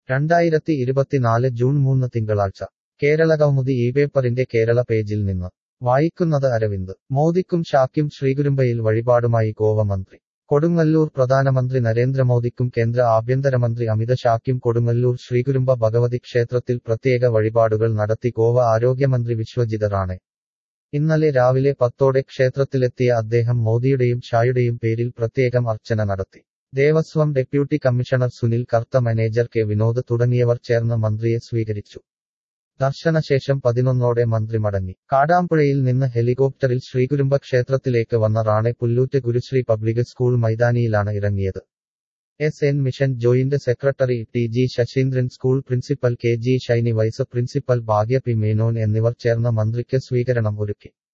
രണ്ടായിരത്തി ഇരുപത്തിനാല് ജൂൺ മൂന്ന് തിങ്കളാഴ്ച കേരള കൗമുദി ഈ പേപ്പറിന്റെ കേരള പേജിൽ നിന്ന് വായിക്കുന്നത് അരവിന്ദ് മോദിക്കും ഷാക്കും ശ്രീകുരുമ്പയിൽ വഴിപാടുമായി ഗോവ മന്ത്രി കൊടുങ്ങല്ലൂർ പ്രധാനമന്ത്രി നരേന്ദ്രമോദിക്കും കേന്ദ്ര ആഭ്യന്തരമന്ത്രി അമിത് ഷാക്കും കൊടുങ്ങല്ലൂർ ശ്രീകുരുമ്പ ഭഗവതി ക്ഷേത്രത്തിൽ പ്രത്യേക വഴിപാടുകൾ നടത്തി ഗോവ ആരോഗ്യമന്ത്രി വിശ്വജിത റാണെ ഇന്നലെ രാവിലെ പത്തോടെ ക്ഷേത്രത്തിലെത്തിയ അദ്ദേഹം മോദിയുടെയും ഷായുടെയും പേരിൽ പ്രത്യേകം അർച്ചന നടത്തി Devaswom deputy commissioner Sunil Kartha manager K Vinod തുടങ്ങിയവർ ചേർന്ന് മന്ത്രിയെ സ്വീകരിച്ചു ദർശനശേഷം പതിനൊന്നോടെ മന്ത്രി മടങ്ങി കാടാമ്പുഴയിൽ നിന്ന് ഹെലികോപ്റ്ററിൽ ശ്രീകുരുമ്പ ക്ഷേത്രത്തിലേക്ക് വന്ന റാണെ പുല്ലൂറ്റ് ഗുരുശ്രീ പബ്ലിക് സ്കൂൾ മൈതാനിയിലാണ് ഇറങ്ങിയത് S N mission joint secretary T G Sasheendran school principal K G Shiny vice principal Bhagya P Menon എന്നിവർ ചേർന്ന് മന്ത്രിക്ക് സ്വീകരണം ഒരുക്കി